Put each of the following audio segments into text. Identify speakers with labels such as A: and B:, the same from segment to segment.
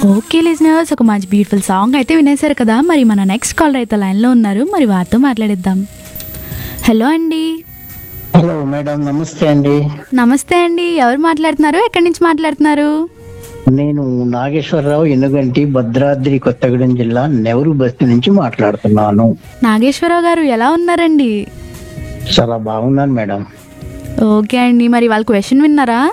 A: okay listeners ఒక మంచి beautiful song అయితే వినేశారు కదా మరి మన నెక్స్ట్ కాలర్ అయితే లైన్లో ఉన్నారు మరి వారితో మాట్లాడిద్దాం హలో అండి
B: హలో మేడం నమస్తే అండి
A: నమస్తే అండి ఎవరు మాట్లాడుతున్నారు ఎక్కడి నుంచి మాట్లాడుతున్నారు
B: నేను నాగేశ్వరరావు ఎనుగంటి భద్రాద్రి కొత్తగూడెం జిల్లా నెవరు బస్తీ నుంచి మాట్లాడుతున్నాను
A: నాగేశ్వరరావు గారు ఎలా ఉన్నారండి
B: చాలా బాగున్నాను మేడం
A: ఓకే అండి మరి వాళ్ళ క్వశ్చన్ విన్నారా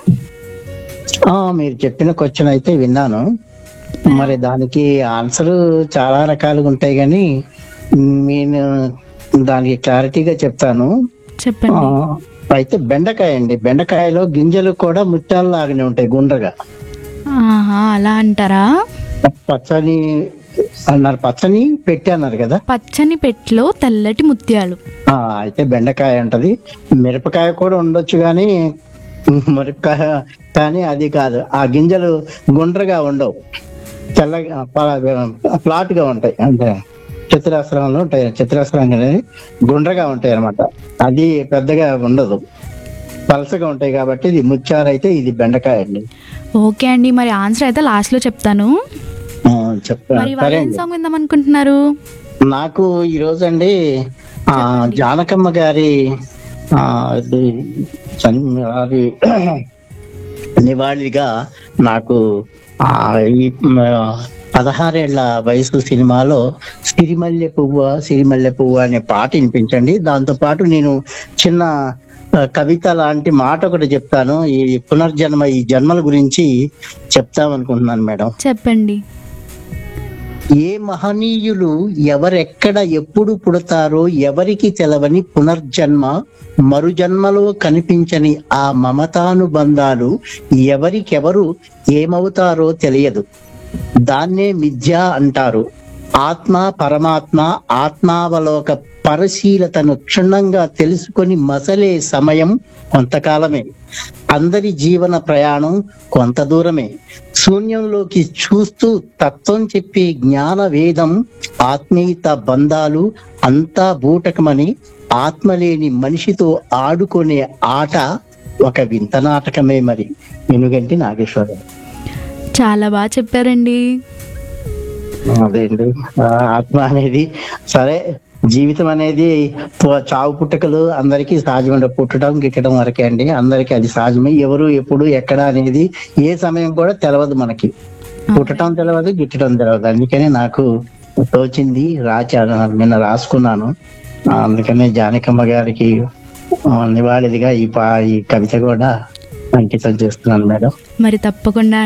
B: ఆ మీరు చెప్పిన క్వశ్చన్ అయితే విన్నాను మరి దానికి ఆన్సర్ చాలా రకాలుగా ఉంటాయి కానీ నేను దానికి క్లారిటీగా చెప్తాను ఆ,
A: చెప్పండి
B: అయితే బెండకాయ అండి బెండకాయలో గింజలు కూడా ముత్యాలు లాగానే ఉంటాయి గుండ్రగా
A: ఆహా అలా అంటారా
B: పచ్చని అన్నారు పచ్చని పెట్టి అన్నారు కదా
A: పచ్చని పెట్లో తెల్లటి ముత్యాలు
B: ఆ, అయితే బెండకాయ ఉంటది మిరపకాయ కూడా ఉండొచ్చు కానీ మిరపకాయ కానీ అది కాదు ఆ గింజలు గుండ్రగా ఉండవు తెల్లగా ఫ్లాట్ గా ఉంటాయి అంటే చతురాస్త్రంలో ఉంటాయి చతురాస్త్రం అనేది గుండ్రగా ఉంటాయి అన్నమాట అది పెద్దగా ఉండదు పలసగా ఉంటాయి కాబట్టి ఇది ముత్యాలు అయితే ఇది బెండకాయ అండి
A: ఓకే అండి మరి ఆన్సర్ అయితే లాస్ట్ లో చెప్తాను
B: ఆ, చెప్తా
A: మరి వాళ్ళు
B: సరే
A: ఏం
B: అండి
A: సాంగ్ విందాం అనుకుంటున్నారు
B: నాకు ఈ రోజు అండి ఆ జానకమ్మ గారి ఆ ఇది చని- అది నివాళిగా నాకు ఆ ఈ మ, పదహారేళ్ల వయసు సినిమాలో సిరిమల్లె పువ్వ సిరిమల్లె పువ్వ అనే పాట వినిపించండి దాంతో పాటు నేను చిన్న ఆ, కవిత లాంటి మాట ఒకటి చెప్తాను ఈ పునర్జన్మ ఈ జన్మల గురించి చెప్తామనుకుంటున్నాను మేడం
A: చెప్పండి
B: ఏ మహనీయులు ఎవరెక్కడ ఎప్పుడు పుడతారో ఎవరికి తెలవని పునర్జన్మ మరుజన్మలో కనిపించని ఆ మమతానుబంధాలు ఎవరికెవరు ఏమవుతారో తెలియదు దాన్నే మిథ్య అంటారు ఆత్మ పరమాత్మ ఆత్మావలోక పరిశీలతను క్షుణ్ణంగా తెలుసుకొని మసలే సమయం కొంతకాలమే అందరి జీవన ప్రయాణం కొంత దూరమే శూన్యంలోకి చూస్తూ తత్వం చెప్పే జ్ఞాన వేదం ఆత్మీయత బంధాలు అంతా బూటకమని ఆత్మలేని మనిషితో ఆడుకునే ఆట ఒక వింత నాటకమే మరి ఎనుగంటి నాగేశ్వరరావు
A: చాలా బాగా చెప్పారండి
B: అదేంటి ఆ, ఆత్మ అనేది సరే జీవితం అనేది పు- చావు పుట్టుకలు అందరికీ సహజమే పుట్టడం గిట్టడం వరకే అండి అందరికీ అది సహజమే ఎవరు ఎప్పుడు ఎక్కడ అనేది ఏ సమయం కూడా తెలియదు మనకి పుట్టడం తెలియదు గిట్టడం తెలియదు అందుకని నాకు తోచింది రాచా నిన్న రాసుకున్నాను ఆ, అందుకనే జానకమ్మ గారికి ఆ, నివాళిదిగా ఈ పా ఈ కవిత కూడా అంకితం చేస్తున్నాను మేడం
A: మరి తప్పకుండా